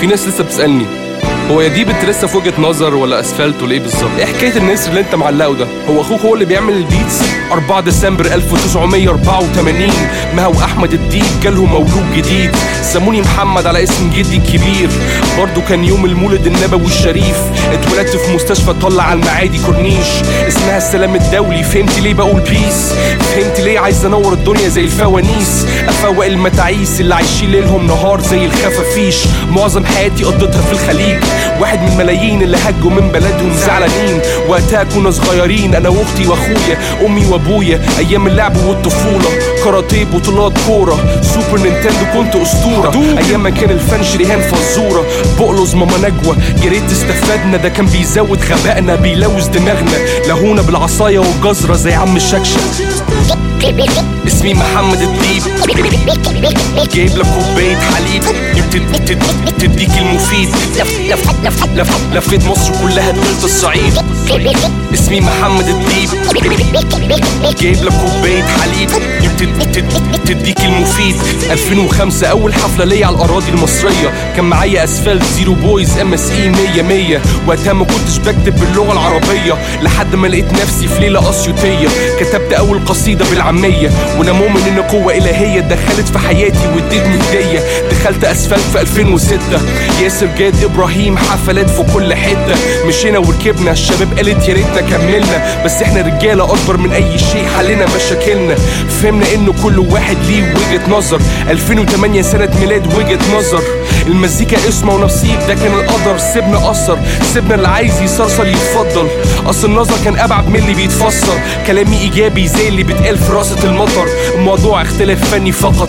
في ناس لسه بتسالني هو يا دي بنت لسه في وجهه نظر ولا اسفلت ولا ايه بالظبط؟ ايه حكايه النسر اللي انت معلقه ده؟ هو اخوك هو اللي بيعمل البيتس 4 ديسمبر 1984 ما هو احمد الديب جاله مولود جديد سموني محمد على اسم جدي الكبير برضه كان يوم المولد النبوي الشريف اتولدت في مستشفى طلع على المعادي كورنيش اسمها السلام الدولي فهمت ليه بقول بيس فهمت ليه عايز انور الدنيا زي الفوانيس افوق المتاعيس اللي عايشين ليلهم نهار زي الخفافيش معظم حياتي قضيتها في الخليج واحد من ملايين اللي هجوا من بلدهم زعلانين وقتها كنا صغيرين انا واختي واخويا امي وابويا ايام اللعب والطفوله كاراتيه بطولات كوره سوبر نينتندو كنت اسطوره ايام ما كان الفن شريهان فزوره بقلص ماما نجوى يا ريت استفدنا ده كان بيزود غبائنا بيلوث دماغنا لهونا بالعصايه والجزره زي عم الشكشك اسمي محمد الديب جايب لك كوبايه حليب تد- تد- تديك المفيد لف لف لف لف لفيت مصر كلها تلت الصعيد اسمي محمد الديب جايب لك كوبايه حليب تد- تد- تديك المفيد 2005 اول حفله ليا على الاراضي المصريه كان معايا اسفلت زيرو بويز ام اس اي 100 100 وقتها ما كنتش بكتب باللغه العربيه لحد ما لقيت نفسي في ليله اسيوطيه كتبت اول قصيده بالعاميه وانا مؤمن ان قوه الهيه دخلت في حياتي وادتني هديه دخلت اسفلت في 2006 ياسر جاد ابراهيم حفلات في كل حته مشينا وركبنا الشباب قالت يا ريتنا كملنا بس احنا رجاله اكبر من اي شيء حلنا مشاكلنا فهمنا ان كل واحد ليه وجهه نظر 2008 سنه ميلاد وجهه نظر المزيكا اسمه ونصيب ده كان القدر سيبنا اثر سيبنا اللي عايز يصرصر يتفضل اصل النظر كان ابعد من اللي بيتفسر كلامي ايجابي زي اللي بيتقال في راسة المطر الموضوع اختلاف فني فقط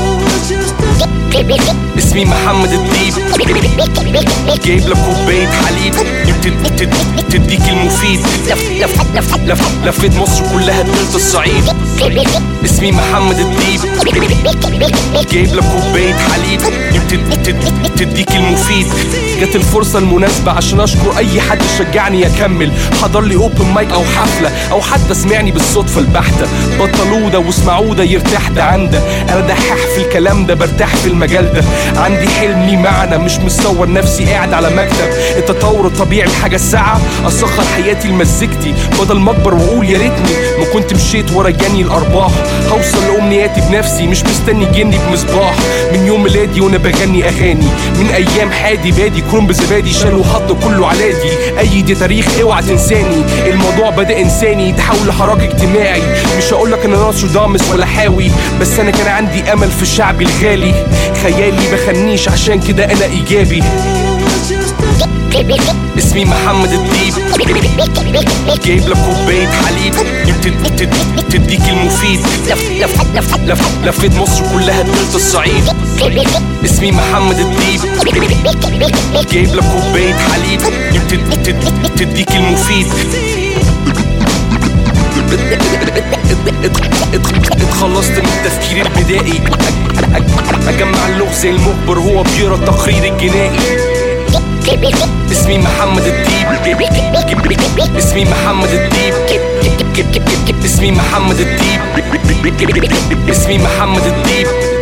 اسمي محمد الديب جايب لك كوبايه حليب تد- تد- تديك المفيد لف لف لف لف لفيت مصر كلها تلت الصعيد اسمي محمد الديب جايب لك كوبايه حليب تد- تد- تديك المفيد جت الفرصة المناسبة عشان أشكر أي حد شجعني أكمل حضر لي أوبن مايك أو حفلة أو حتى سمعني بالصدفة البحتة بطلوا ده واسمعوا ده يرتاح ده عنده أنا دحاح في الكلام ده برتاح في المجال ده عندي حلم ليه معنى مش مصور نفسي قاعد على مكتب التطور الطبيعي الحاجة الساعة أسخر حياتي لمزيكتي بدل ما أكبر وأقول يا ريتني ما كنت مشيت ورا جاني الأرباح هوصل لأمنياتي بنفسي مش مستني جني بمصباح من يوم ميلادي وأنا بغني أغاني من أيام حادي بادي كرنب زبادي شال وحط كله علادي أي دي تاريخ اوعى تنساني الموضوع بدأ إنساني تحول لحراك اجتماعي مش هقولك إن أنا نوسترادامس ولا حاوي بس أنا كان عندي أمل في شعبي الغالي خيالي بخنيش عشان كده أنا إيجابي اسمي محمد الديب جايب لك كوبايه حليب تد- تد- تديك المفيد لف لف لف لف لفيت مصر كلها تلت الصعيد اسمي محمد الديب جايب لك كوبايه حليب تد- تد- تديك المفيد اتخلصت من التفكير البدائي اجمع اللغز زي المخبر هو بيقرا التقرير الجنائي اسمي محمد الديب اسمي محمد الديب اسمي محمد الديب اسمي محمد الديب